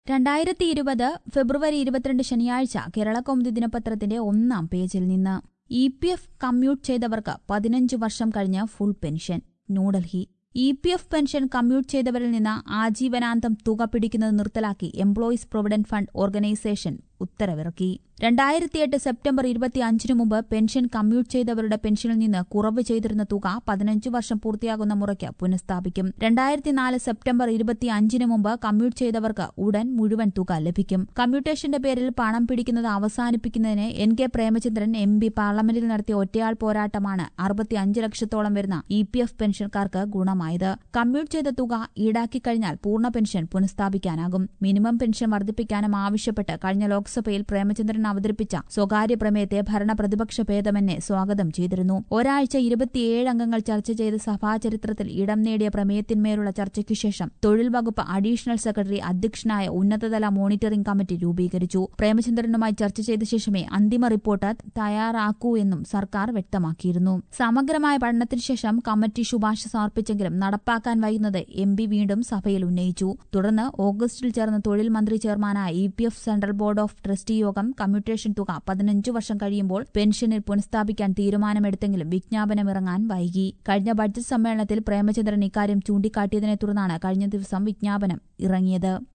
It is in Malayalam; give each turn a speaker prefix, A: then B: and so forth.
A: രണ്ടായിരത്തി ഇരുപത് ഫെബ്രുവരി ഇരുപത്തിരണ്ട് ശനിയാഴ്ച കേരളകൗമുദി ദിനപത്രത്തിന്റെ ഒന്നാം പേജിൽ നിന്ന് ഇ പി എഫ് കമ്മ്യൂട്ട് ചെയ്തവർക്ക് പതിനഞ്ച് വർഷം കഴിഞ്ഞ് full pension New Delhi E P F pension commute ചെയ്തവരിൽ നിന്ന് ആജീവനാന്തം തുക പിടിക്കുന്നത് നിർത്തലാക്കി എംപ്ലോയീസ് പ്രൊവിഡന്റ് ഫണ്ട് ഓർഗനൈസേഷൻ ഉത്തരവിറക്കി രണ്ടായിരത്തിയെട്ട് സെപ്റ്റംബർ ഇരുപത്തിയഞ്ചിനു മുമ്പ് പെൻഷൻ കമ്മ്യൂട്ട് ചെയ്തവരുടെ പെൻഷനിൽ നിന്ന് കുറവ് ചെയ്തിരുന്ന തുക പതിനഞ്ച് വർഷം പൂർത്തിയാകുന്ന മുറയ്ക്ക് പുനഃസ്ഥാപിക്കും രണ്ടായിരത്തിനാല് സെപ്റ്റംബർ ഇരുപത്തിയഞ്ചിന് മുമ്പ് കമ്മ്യൂട്ട് ചെയ്തവർക്ക് ഉടൻ മുഴുവൻ തുക ലഭിക്കും കമ്മ്യൂട്ടേഷന്റെ പേരിൽ പണം പിടിക്കുന്നത് അവസാനിപ്പിക്കുന്നതിന് N K Premachandran M P പാർലമെന്റിൽ നടത്തിയ ഒറ്റയാൾ പോരാട്ടമാണ് അറുപത്തിയഞ്ച് ലക്ഷത്തോളം വരുന്ന ഇ പി എഫ് പെൻഷൻകാർക്ക് ഗുണമായത് കമ്മ്യൂട്ട് ചെയ്ത തുക ഈടാക്കിക്കഴിഞ്ഞാൽ പൂർണ്ണ പെൻഷൻ പുനഃസ്ഥാപിക്കാനാകും മിനിമം പെൻഷൻ വർദ്ധിപ്പിക്കാനും ആവശ്യപ്പെട്ട് കഴിഞ്ഞ ലോക്സഭയിൽ പ്രേമചന്ദ്രൻ അവതരിപ്പിച്ച സ്വകാര്യ പ്രമേയത്തെ ഭരണ പ്രതിപക്ഷ ഭേദമെന്നെ സ്വാഗതം ചെയ്തിരുന്നു ഒരാഴ്ച ഇരുപത്തിയേഴ് അംഗങ്ങൾ ചർച്ച ചെയ്ത് സഭാചരിത്രത്തിൽ ഇടം നേടിയ പ്രമേയത്തിന്മേലുള്ള ചർച്ചയ്ക്കു ശേഷം തൊഴിൽ വകുപ്പ് അഡീഷണൽ സെക്രട്ടറി അധ്യക്ഷനായ ഉന്നതതല മോണിറ്ററിംഗ് കമ്മിറ്റി രൂപീകരിച്ചു പ്രേമചന്ദ്രനുമായി ചർച്ച ചെയ്ത ശേഷമേ അന്തിമ റിപ്പോർട്ട് തയ്യാറാക്കൂ എന്നും സർക്കാർ വ്യക്തമാക്കിയിരുന്നു സമഗ്രമായ പഠനത്തിനു ശേഷം കമ്മിറ്റി ശുപാർശ സമർപ്പിച്ചെങ്കിലും നടപ്പാക്കാൻ വൈകുന്നത് എം പി വീണ്ടും സഭയിൽ ഉന്നയിച്ചു തുടർന്ന് ഓഗസ്റ്റിൽ ചേർന്ന തൊഴിൽ മന്ത്രി ചെയർമാനായ E P F central board of trustee യോഗം കമ്മ്യൂട്ടേഷൻ തുക പതിനഞ്ച് വർഷം കഴിയുമ്പോൾ പെൻഷനിൽ പുനഃസ്ഥാപിക്കാൻ തീരുമാനമെടുത്തെങ്കിലും വിജ്ഞാപനമിറങ്ങാൻ വൈകി കഴിഞ്ഞ ബഡ്ജറ്റ് സമ്മേളനത്തിൽ പ്രേമചന്ദ്രൻ ഇക്കാര്യം ചൂണ്ടിക്കാട്ടിയതിനെ തുടർന്നാണ് കഴിഞ്ഞ ദിവസം വിജ്ഞാപനം ഇറങ്ങിയത്